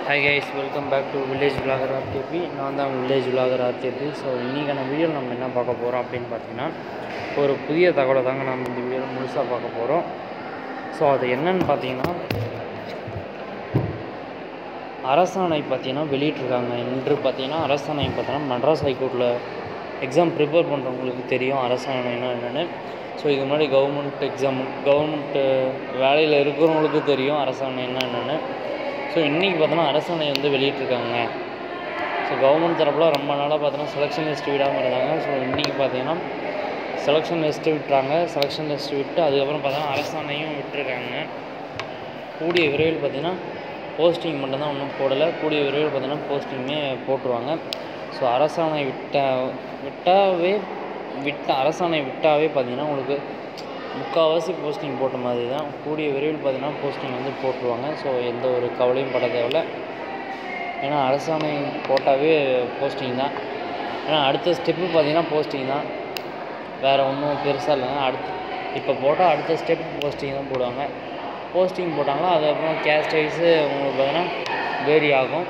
hi guys welcome back to village vlogger RTP நான் தான் village vlogger RTP so இன்றைக்கான video நம்ம என்ன பார்க்க போகிறோம் அப்படின்னு பார்த்தீங்கன்னா ஒரு புதிய தகவலை தாங்க நம்ம இந்த வீடியோவில் முழுசாக பார்க்க போகிறோம் ஸோ அது என்னன்னு பார்த்தீங்கன்னா அரசாணை பார்த்தீங்கன்னா வெளியிட்ருக்காங்க இன்று பார்த்தீங்கன்னா அரசாணை பார்த்தீங்கன்னா மெட்ராஸ் ஹைகோர்ட்டில் எக்ஸாம் ப்ரிப்பேர் பண்ணுறவங்களுக்கு தெரியும் அரசாணைனா என்னென்னு ஸோ இது மாதிரி கவர்மெண்ட் எக்ஸாம் கவர்மெண்ட்டு வேலையில் இருக்கிறவங்களுக்கு தெரியும் அரசாணைனா என்னென்னு ஸோ இன்றைக்கி பார்த்தோன்னா அரசாணை வந்து வெளியிட்ருக்காங்க ஸோ கவர்மெண்ட் தரப்பில் ரொம்ப நாளாக பார்த்தோன்னா செலெக்ஷன் லிஸ்ட் விடாமல் இருந்தாங்க ஸோ இன்றைக்கி பார்த்தீங்கன்னா செலெக்ஷன் லிஸ்ட்டு விட்டுறாங்க செலெக்ஷன் லிஸ்ட் விட்டு அதுக்கப்புறம் பார்த்தோன்னா அரசாணையும் விட்டுருக்காங்க கூடிய விரைவில் பார்த்தீங்கன்னா போஸ்டிங் மட்டும்தான் ஒன்றும் போடலை கூடிய விரைவில் பார்த்தீங்கன்னா போஸ்டிங்குமே போட்டுருவாங்க ஸோ அரசாணை விட்ட விட்டாவே விட்ட அரசாணை விட்டாவே பார்த்தீங்கன்னா உங்களுக்கு முக்கால்வாசி போஸ்டிங் போட்ட மாதிரி தான் கூடிய விரைவில் பார்த்தீங்கன்னா போஸ்டிங் வந்து போட்டுருவாங்க ஸோ எந்த ஒரு கவலையும் பட தேவையில்ல ஏன்னா அரசாணை போட்டாவே போஸ்டிங் தான் ஏன்னா அடுத்த ஸ்டெப்பு பார்த்தீங்கன்னா போஸ்டிங் தான் வேறு ஒன்றும் பெருசாக இல்லைங்க அடுத்து இப்போ போட்டால் அடுத்த ஸ்டெப் போஸ்டிங் தான் போடுவாங்க போஸ்டிங் போட்டாங்களோ அதுக்கப்புறம் கேஸ்ட் வைஸு உங்களுக்கு பார்த்தீங்கன்னா வேரி ஆகும்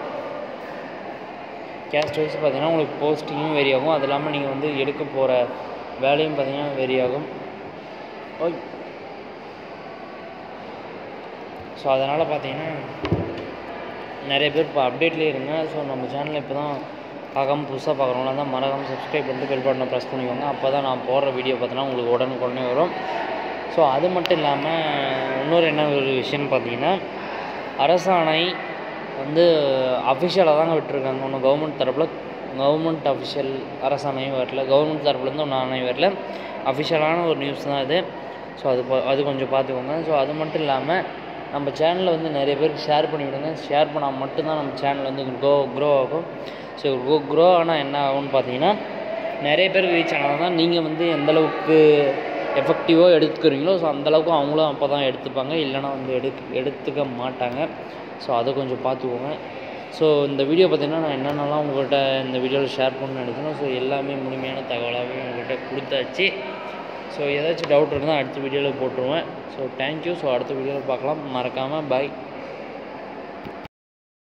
கேஸ்ட் வைஸ் பார்த்தீங்கன்னா உங்களுக்கு போஸ்டிங்கும் வேரி ஆகும் அது இல்லாமல் நீங்கள் வந்து எடுக்க போகிற வேலையும் பார்த்தீங்கன்னா வேரி ஆகும் ஓய் ஸோ அதனால் பார்த்தீங்கன்னா நிறைய பேர் இப்போ அப்டேட்லேயே இருங்க ஸோ நம்ம சேனலில் இப்போ தான் பார்க்காம புதுசாக பார்க்குறவங்களாம் தான் மறக்காமல் சப்ஸ்கிரைப் பண்ணிட்டு பெல் பட்டனை ப்ரெஸ் பண்ணிக்கோங்க அப்போ தான் நான் போடுற வீடியோ பார்த்தீங்கன்னா உங்களுக்கு உடனுக்குடனே வரும் ஸோ அது மட்டும் இல்லாமல் இன்னொரு என்ன ஒரு விஷயம்னு பார்த்தீங்கன்னா அரசாணை வந்து அஃபிஷியலாக தாங்க விட்டுருக்காங்க ஒன்றும் கவர்மெண்ட் தரப்பில் கவர்மெண்ட் அஃபிஷியல் அரசாணையும் வரல கவர்மெண்ட் தரப்புலேருந்து ஒன்றும் ஆணையம் வரல அஃபிஷியலான ஒரு நியூஸ் தான் இது ஸோ அது பா- அது கொஞ்சம் பார்த்துக்கோங்க ஸோ அது மட்டும் இல்லாமல் நம்ம சேனலில் வந்து நிறைய பேருக்கு ஷேர் பண்ணி விடுங்க ஷேர் பண்ணால் மட்டும்தான் நம்ம சேனல் வந்து க்ரோ க்ரோ ஆகும் ஸோ க்ரோ க்ரோ ஆனால் என்ன ஆகும்னு பார்த்தீங்கன்னா நிறைய பேருக்கு ரீச் ஆனால் தான் நீங்கள் வந்து எந்த அளவுக்கு எஃபெக்டிவாக எடுத்துக்கிறீங்களோ ஸோ அந்தளவுக்கு அவங்களும் அப்போ தான் எடுத்துப்பாங்க இல்லைன்னா வந்து எடுக்க எடுத்துக்க மாட்டாங்க ஸோ அதை கொஞ்சம் பார்த்துக்கோங்க ஸோ இந்த வீடியோ பார்த்தீங்கன்னா நான் என்னென்னலாம் உங்கள்கிட்ட இந்த வீடியோவில் ஷேர் பண்ணணும்னு நினைக்கிறேன் ஸோ எல்லாமே முழுமையான தகவலாகவே உங்கள்கிட்ட கொடுத்தாச்சு ஸோ ஏதாச்சும் டவுட் இருந்தால் அடுத்த வீடியோவில் போட்டுருவேன் ஸோ தேங்க்யூ ஸோ அடுத்த வீடியோவில் பார்க்கலாம் மறக்காமல் பாய்